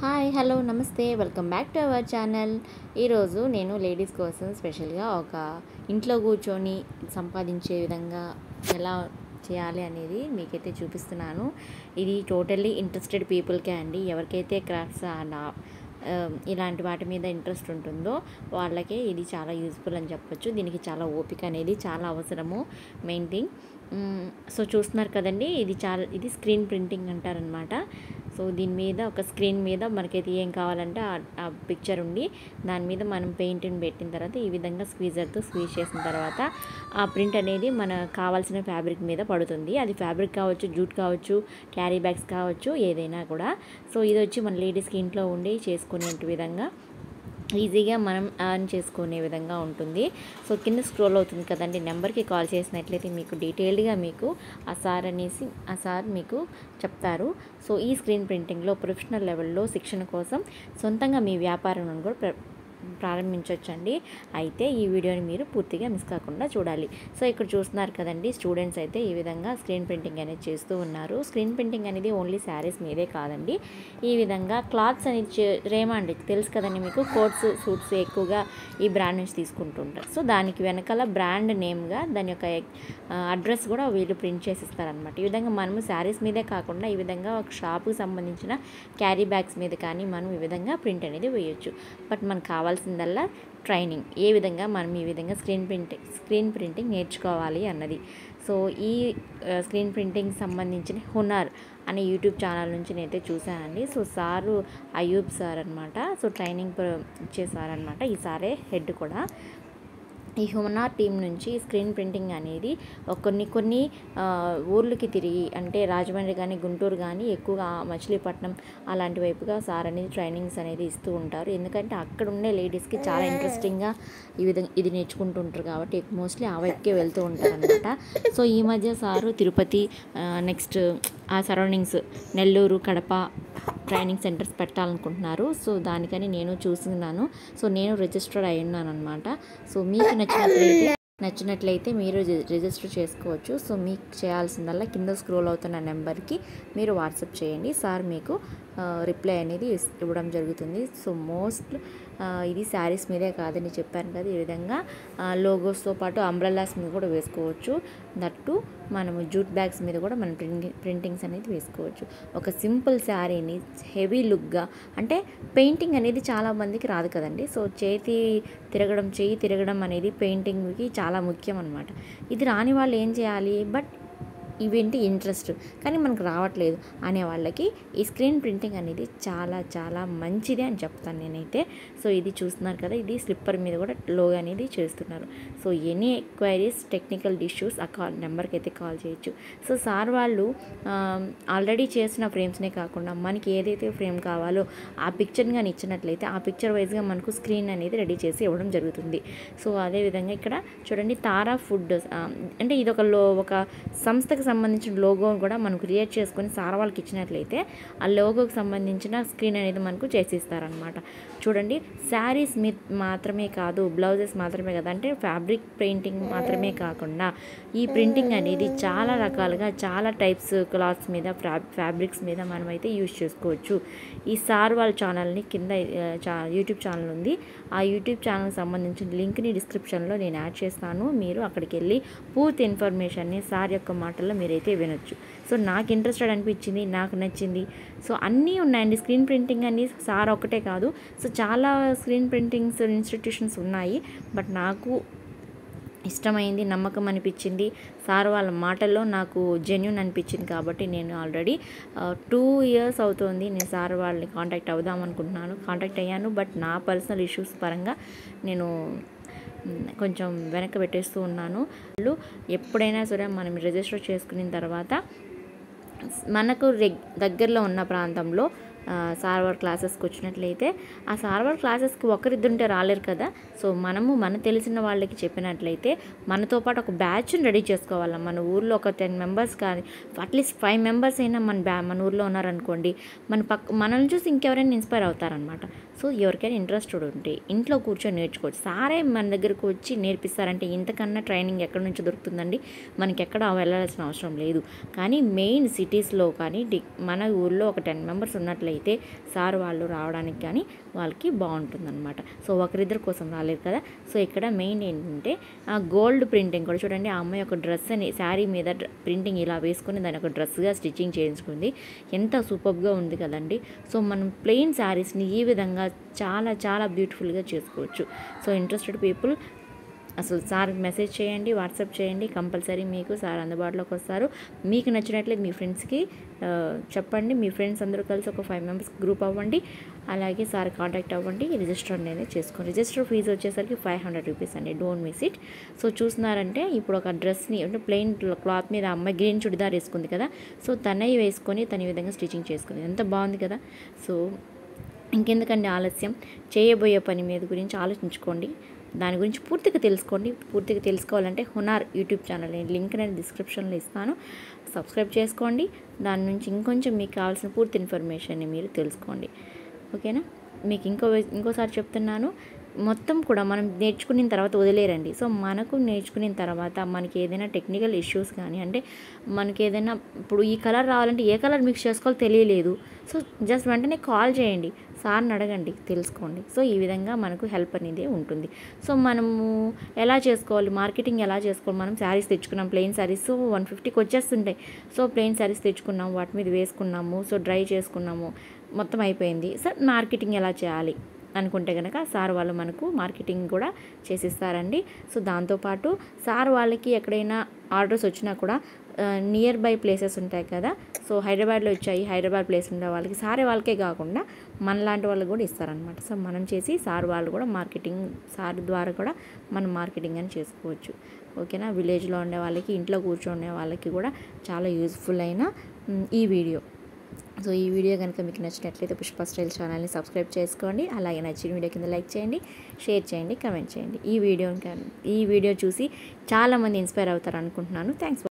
hi hello నమస్తే welcome back to our channel ఈరోజు నేను లేడీస్ కోసం స్పెషల్గా ఒక ఇంట్లో కూర్చొని సంపాదించే విధంగా ఎలా చేయాలి అనేది మీకైతే చూపిస్తున్నాను ఇది టోటల్లీ ఇంట్రెస్టెడ్ పీపుల్కే అండి ఎవరికైతే క్రాఫ్ట్స్ ఇలాంటి వాటి మీద ఇంట్రెస్ట్ ఉంటుందో వాళ్ళకే ఇది చాలా యూస్ఫుల్ అని చెప్పొచ్చు దీనికి చాలా ఓపిక అనేది చాలా అవసరము మెయిన్ థింగ్ సో చూస్తున్నారు కదండి ఇది చాలా ఇది స్క్రీన్ ప్రింటింగ్ అంటారనమాట సో దీని మీద ఒక స్క్రీన్ మీద మనకైతే ఏం కావాలంటే ఆ పిక్చర్ ఉండి దాని మీద మనం పెయింట్ని పెట్టిన తర్వాత ఈ విధంగా స్క్వీజర్తో స్క్వీజ్ చేసిన తర్వాత ఆ ప్రింట్ అనేది మన కావాల్సిన ఫ్యాబ్రిక్ మీద పడుతుంది అది ఫ్యాబ్రిక్ కావచ్చు జూట్ కావచ్చు క్యారీ బ్యాగ్స్ కావచ్చు ఏదైనా కూడా సో ఇది వచ్చి మన లేడీస్కి ఇంట్లో ఉండి చేసుకునే విధంగా ఈజీగా మనం అర్న్ చేసుకునే విధంగా ఉంటుంది సో కింద స్క్రోల్ అవుతుంది కదండి నెంబర్కి కాల్ చేసినట్లయితే మీకు డీటెయిల్డ్గా మీకు ఆ సార్ అనేసి ఆ సార్ మీకు చెప్తారు సో ఈ స్క్రీన్ ప్రింటింగ్లో ప్రొఫెషనల్ లెవెల్లో శిక్షణ కోసం సొంతంగా మీ వ్యాపారం కూడా ప్ర ప్రారంభించవచ్చండి అయితే ఈ వీడియోని మీరు పూర్తిగా మిస్ కాకుండా చూడాలి సో ఇక్కడ చూస్తున్నారు కదండి స్టూడెంట్స్ అయితే ఈ విధంగా స్క్రీన్ ప్రింటింగ్ అనేది చేస్తూ ఉన్నారు స్క్రీన్ ప్రింటింగ్ అనేది ఓన్లీ శారీస్ మీదే కాదండి ఈ విధంగా క్లాత్స్ అనేది రేమా అండి తెలుసు కదండి మీకు కోట్స్ సూట్స్ ఎక్కువగా ఈ బ్రాండ్ నుంచి తీసుకుంటుంటారు సో దానికి వెనకాల బ్రాండ్ నేమ్గా దాని యొక్క అడ్రస్ కూడా వీళ్ళు ప్రింట్ చేసి ఇస్తారనమాట ఈ విధంగా మనము శారీస్ మీదే కాకుండా ఈ విధంగా ఒక షాప్కి సంబంధించిన క్యారీ బ్యాగ్స్ మీద కానీ మనం ఈ విధంగా ప్రింట్ అనేది వేయొచ్చు బట్ మనకు కావాల్సిందల్లా ట్రైనింగ్ ఏ విధంగా మనం ఈ విధంగా స్క్రీన్ ప్రింటింగ్ స్క్రీన్ ప్రింటింగ్ నేర్చుకోవాలి అన్నది సో ఈ స్క్రీన్ ప్రింటింగ్ సంబంధించిన హునార్ అనే యూట్యూబ్ ఛానల్ నుంచి నేనైతే చూశానండి సో సారు అయూబ్ సార్ అనమాట సో ట్రైనింగ్ ఇచ్చే సార్ అనమాట ఈ సారే హెడ్ కూడా ఈ హుమనార్ టీం నుంచి స్క్రీన్ ప్రింటింగ్ అనేది కొన్ని కొన్ని ఊర్లకి తిరిగి అంటే రాజమండ్రి కానీ గుంటూరు కానీ ఎక్కువగా మచిలీపట్నం అలాంటి వైపుగా సార్ అనేది ట్రైనింగ్స్ అనేది ఇస్తూ ఉంటారు ఎందుకంటే అక్కడ ఉండే లేడీస్కి చాలా ఇంట్రెస్టింగ్గా ఈ విధంగా ఇది నేర్చుకుంటుంటారు కాబట్టి మోస్ట్లీ ఆ వైపుకే వెళ్తూ ఉంటారు అనమాట సో ఈ మధ్య సారు తిరుపతి నెక్స్ట్ ఆ surroundings Nellore Kadapa training centres పెట్టాలనుకుంటున్నారు సో దానికని నేను చూస్తున్నాను సో నేను రిజిస్టర్ అయి ఉన్నాను అనమాట సో మీకు నచ్చినట్లయితే నచ్చినట్లయితే మీరు రిజిస్టర్ చేసుకోవచ్చు సో మీకు చేయాల్సిందల్లా కింద స్క్రోల్ అవుతున్న నెంబర్కి మీరు వాట్సాప్ చేయండి సార్ మీకు రిప్లై అనేది ఇవ్వడం జరుగుతుంది సో మోస్ట్ ఇది శారీస్ మీదే కాదని చెప్పాను కదా ఈ విధంగా లోగోస్తో పాటు అంబ్రెల్లాస్ మీద కూడా వేసుకోవచ్చు దట్టు మనము జూట్ బ్యాగ్స్ మీద కూడా మనం ప్రింటింగ్ ప్రింటింగ్స్ అనేది వేసుకోవచ్చు ఒక సింపుల్ శారీని హెవీ లుక్గా అంటే పెయింటింగ్ అనేది చాలా మందికి రాదు కదండి సో చేతి తిరగడం చేయి తిరగడం అనేది పెయింటింగ్కి చాలా ముఖ్యం అనమాట ఇది రాని వాళ్ళు ఏం చేయాలి బట్ ఇవేంటి ఇంట్రెస్ట్ కానీ మనకు రావట్లేదు అనే వాళ్ళకి ఈ స్క్రీన్ ప్రింటింగ్ అనేది చాలా చాలా మంచిది అని చెప్తాను నేనైతే సో ఇది చూస్తున్నారు కదా ఇది స్లిప్పర్ మీద కూడా లో అనేది చేస్తున్నారు so any enquiries technical issues ఆ కాల్ నెంబర్కి అయితే కాల్ చేయొచ్చు సో సార్ వాళ్ళు ఆల్రెడీ చేసిన ఫ్రేమ్స్నే కాకుండా మనకి ఏదైతే ఫ్రేమ్ కావాలో ఆ పిక్చర్ని కానీ ఇచ్చినట్లయితే ఆ పిక్చర్ వైజ్గా మనకు స్క్రీన్ అనేది రెడీ చేసి ఇవ్వడం జరుగుతుంది సో అదేవిధంగా ఇక్కడ చూడండి తారా ఫుడ్ అంటే ఇది ఒక లో ఒక సంస్థకు సంబంధించిన లోగోని కూడా మనం క్రియేట్ చేసుకొని సార్ వాళ్ళకి ఇచ్చినట్లయితే ఆ లోగోకి సంబంధించిన స్క్రీన్ అనేది మనకు చేసిస్తారనమాట చూడండి శారీస్ మీ మాత్రమే కాదు బ్లౌజెస్ మాత్రమే కదా అంటే ఫ్యాబ్రిక్ పెయింటింగ్ మాత్రమే కాకుండా ఈ ప్రింటింగ్ అనేది చాలా రకాలుగా చాలా టైప్స్ క్లాత్స్ మీద ఫ్యాబ్రిక్స్ మీద మనమైతే యూజ్ చేసుకోవచ్చు ఈ సార్ వాళ్ళ ఛానల్ని కింద యూట్యూబ్ ఛానల్ ఉంది ఆ యూట్యూబ్ ఛానల్కి సంబంధించిన లింక్ని డిస్క్రిప్షన్లో నేను యాడ్ చేస్తాను మీరు అక్కడికి వెళ్ళి పూర్తి ఇన్ఫర్మేషన్ని సార్ యొక్క మాటల్లో మీరైతే వినొచ్చు సో నాకు ఇంట్రెస్టెడ్ అనిపించింది నాకు నచ్చింది సో అన్నీ ఉన్నాయండి స్క్రీన్ ప్రింటింగ్ అని సార్ ఒకటే కాదు సో చాలా స్క్రీన్ ప్రింటింగ్స్ ఇన్స్టిట్యూషన్స్ ఉన్నాయి బట్ నాకు ఇష్టమైంది నమ్మకం అనిపించింది సార్ వాళ్ళ మాటల్లో నాకు జెన్యున్ అనిపించింది కాబట్టి నేను ఆల్రెడీ టూ ఇయర్స్ అవుతుంది నేను సార్ వాళ్ళని కాంటాక్ట్ అవుదాం అనుకుంటున్నాను కాంటాక్ట్ అయ్యాను బట్ నా పర్సనల్ ఇష్యూస్ పరంగా నేను కొంచెం వెనక్కి పెట్టేస్తూ ఉన్నాను వాళ్ళు ఎప్పుడైనా సరే మనం రిజిస్టర్ చేసుకున్న తర్వాత మనకు రెగ్ దగ్గరలో ఉన్న ప్రాంతంలో సార్వర్ క్లాసెస్కి వచ్చినట్లయితే ఆ సార్వర్ క్లాసెస్కి ఒకరిద్దుంటే రాలేరు కదా సో మనము మన తెలిసిన వాళ్ళకి చెప్పినట్లయితే మనతో పాటు ఒక బ్యాచ్ని రెడీ చేసుకోవాలి మన ఊర్లో ఒక టెన్ మెంబర్స్ కానీ అట్లీస్ట్ ఫైవ్ మెంబర్స్ అయినా మన బ్యా మన ఊర్లో ఉన్నారనుకోండి మన పక్క మనల్ని చూసి ఇంకెవరైనా ఇన్స్పైర్ అవుతారనమాట సో ఎవరికైనా ఇంట్రెస్టెడ్ ఉంటే ఇంట్లో కూర్చొని నేర్చుకోవచ్చు సారే మన దగ్గరకు వచ్చి నేర్పిస్తారంటే ఇంతకన్నా ట్రైనింగ్ ఎక్కడి నుంచి దొరుకుతుందండి మనకి ఎక్కడ వెళ్ళాల్సిన అవసరం లేదు కానీ మెయిన్ సిటీస్లో కానీ డి- మన ఊళ్ళో ఒక టెన్ మెంబర్స్ ఉన్నట్లయితే సార్ వాళ్ళు రావడానికి కానీ వాళ్ళకి బాగుంటుందన్నమాట సో ఒకరిద్దరి కోసం రాలేదు కదా సో ఇక్కడ మెయిన్ ఏంటంటే ఆ గోల్డ్ ప్రింటింగ్ కూడా చూడండి ఆ అమ్మాయి ఒక డ్రెస్ అని శారీ మీద ప్రింటింగ్ ఇలా వేసుకొని దాని ఒక డ్రెస్గా స్టిచ్చింగ్ చేయించుకుంది ఎంత సూపర్గా ఉంది కదండి సో మనం ప్లెయిన్ శారీస్ని ఈ విధంగా చాలా చాలా బ్యూటిఫుల్గా చేసుకోవచ్చు సో ఇంట్రెస్టెడ్ పీపుల్ అసలు సార్ మెసేజ్ చేయండి వాట్సాప్ చేయండి కంపల్సరీ మీకు సార్ అందుబాటులోకి వస్తారు మీకు నచ్చినట్లయితే మీ ఫ్రెండ్స్కి ఆ, చెప్పండి మీ ఫ్రెండ్స్ అందరూ కలిసి ఒక ఫైవ్ మెంబర్స్ గ్రూప్ అవ్వండి అలాగే సార్ కాంటాక్ట్ అవ్వండి రిజిస్టర్ అనేది చేసుకోండి రిజిస్టర్ ఫీజు వచ్చేసరికి ఫైవ్ హండ్రెడ్ రూపీస్ అండి డోంట్ మిస్ ఇట్ సో చూస్తున్నారంటే ఇప్పుడు ఒక డ్రెస్ని అంటే ప్లెయిన్ క్లాత్ మీద అమ్మాయి గ్రీన్ చుడిదార్ వేసుకుంది కదా సో తనవి వేసుకొని తన ఈ విధంగా స్టిచ్చింగ్ చేసుకుంది ఎంత బాగుంది కదా సో ఇంకెందుకండి ఆలస్యం చేయబోయే పని మీద గురించి ఆలోచించుకోండి దాని గురించి పూర్తిగా తెలుసుకోండి పూర్తిగా తెలుసుకోవాలంటే హునార్ యూట్యూబ్ ఛానల్ నేను లింక్ అనేది డిస్క్రిప్షన్లో ఇస్తాను సబ్స్క్రైబ్ చేసుకోండి దాని నుంచి ఇంకొంచెం మీకు కావాల్సిన పూర్తి ఇన్ఫర్మేషన్ని మీరు తెలుసుకోండి ఓకేనా మీకు ఇంకో ఇంకోసారి చెప్తున్నాను మొత్తం కూడా మనం నేర్చుకున్న తర్వాత వదిలేరండి సో మనకు నేర్చుకున్న తర్వాత మనకి ఏదైనా టెక్నికల్ ఇష్యూస్ కానీ అంటే మనకి ఏదైనా ఇప్పుడు ఈ కలర్ రావాలంటే ఏ కలర్ మిక్స్ చేసుకోవాలో తెలియలేదు సో జస్ట్ వెంటనే కాల్ చేయండి సార్ని అడగండి తెలుసుకోండి సో ఈ విధంగా మనకు హెల్ప్ అనేది ఉంటుంది సో మనము ఎలా చేసుకోవాలి మార్కెటింగ్ ఎలా చేసుకోవాలి మనం శారీస్ తెచ్చుకున్నాం ప్లెయిన్ శారీస్ వన్ ఫిఫ్టీకి వచ్చేస్తుంటాయి సో ప్లెయిన్ శారీస్ తెచ్చుకున్నాం వాటి మీద వేసుకున్నాము సో డ్రై చేసుకున్నాము మొత్తం అయిపోయింది సార్ మార్కెటింగ్ ఎలా చేయాలి అనుకుంటే కనుక సార్ వాళ్ళు మనకు మార్కెటింగ్ కూడా చేసిస్తారండి సో దాంతోపాటు సార్ వాళ్ళకి ఎక్కడైనా ఆర్డర్స్ వచ్చినా కూడా నియర్ బై ప్లేసెస్ ఉంటాయి కదా సో హైదరాబాద్లో వచ్చాయి హైదరాబాద్ ప్లేస్ ఉండే వాళ్ళకి సారే వాళ్ళకే కాకుండా మనలాంటి వాళ్ళు కూడా ఇస్తారనమాట సో మనం చేసి సార్ వాళ్ళు కూడా మార్కెటింగ్ సార్ ద్వారా కూడా మనం మార్కెటింగ్ అని చేసుకోవచ్చు ఓకేనా విలేజ్లో ఉండే వాళ్ళకి ఇంట్లో కూర్చొనే వాళ్ళకి కూడా చాలా యూస్ఫుల్ అయిన మ్, ఈ వీడియో సో ఈ వీడియో కనుక మీకు నచ్చినట్లయితే పుష్ప స్టైల్ ఛానల్ని సబ్స్క్రైబ్ చేసుకోండి అలాగే నచ్చిన వీడియో కింద లైక్ చేయండి షేర్ చేయండి కమెంట్ చేయండి ఈ వీడియో ఈ వీడియో చూసి చాలామంది ఇన్స్పైర్ అవుతారు అనుకుంటున్నాను థ్యాంక్స్